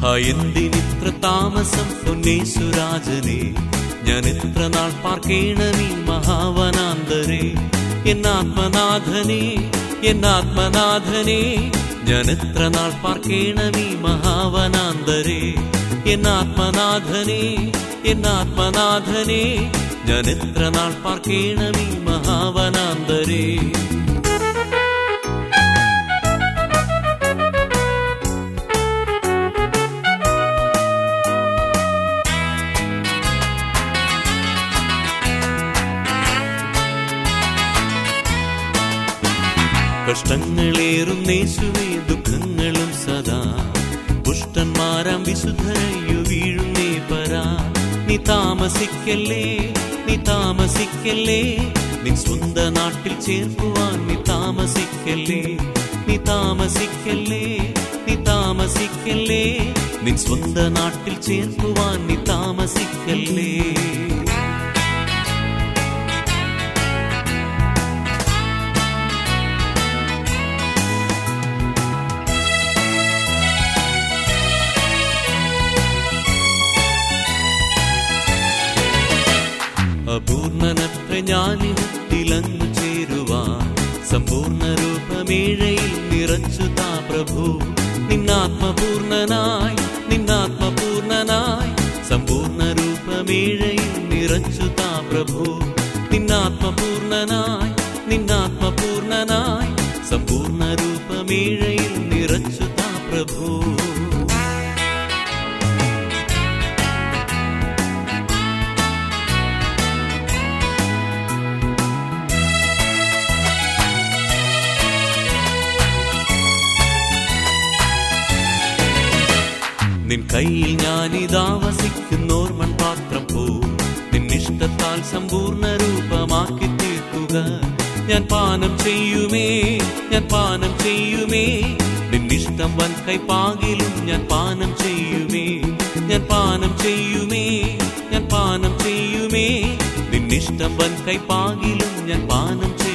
ആ എന്തിനിത്ര താമസം പൊന്നേശുരാജനെ ഞാൻ എത്ര നാൾ പാർക്കേണമീ മഹാവനാന്തരെ എന്നാത്മനാഥനെ എന്നാത്മനാഥനെ ഞാൻ എത്ര നാൾ പാർക്കേണമീ മഹാവനാന്തരെ എന്നാത്മനാഥനെ എന്നാത്മനാഥനെ ഞാൻ എത്ര നാൾ പാർക്കേണമീ മഹാവനാന്തരേ കഷ്ടങ്ങളേറും നേശുവേ ദുഃഖങ്ങളും സദാ പുഷ്ടന്മാരാം വിശുദ്ധരയ്യു വീഴുന്നേ പരാ നീ താമസിക്കല്ലേ നീ താമസിക്കല്ലേ നിൻ സ്വന്ത നാട്ടിൽ ചേർക്കുവാൻ നീ താമസിക്കല്ലേ നീ താമസിക്കല്ലേ നീ താമസിക്കല്ലേ നിൻ സ്വന്ത നാട്ടിൽ ചേർക്കുവാൻ നീ താമസിക്കല്ലേ അപൂർണനത്ര ഞാനിടത്തിലങ്ങു ചേരുവാൻ സമ്പൂർണ്ണ രൂപമേഴയിൽ നിറച്ചു താ പ്രഭു നിന്നാത്മപൂർണനായി നിന്നാത്മപൂർണനായി സമ്പൂർണ്ണ രൂപമേഴയിൽ നിറച്ചു താ പ്രഭു നിന്നാത്മപൂർണനായി നിന്നാത്മപൂർണനായി സമ്പൂർണ്ണ രൂപമേഴയിൽ നിറച്ചു താ പ്രഭു നിൻ കയ്യിൽ ഞാനിതാ വസിക്കുന്നോർമൺ പാത്രം പോ നിന്നിഷ്ടത്താൽ സമ്പൂർണ്ണ രൂപമാക്കി തീർക്കുക ഞാൻ പാനം ചെയ്യുമേ ഞാൻ പാനം ചെയ്യുമേ നിന്നിഷ്ടം വൻ കൈപ്പാകിലും ഞാൻ പാനം ചെയ്യുമേ ഞാൻ പാനം ചെയ്യുമേ ഞാൻ പാനം ചെയ്യുമേ നിന്നിഷ്ടം വൻ കൈപ്പാകിലും ഞാൻ പാനം ചെയ്യും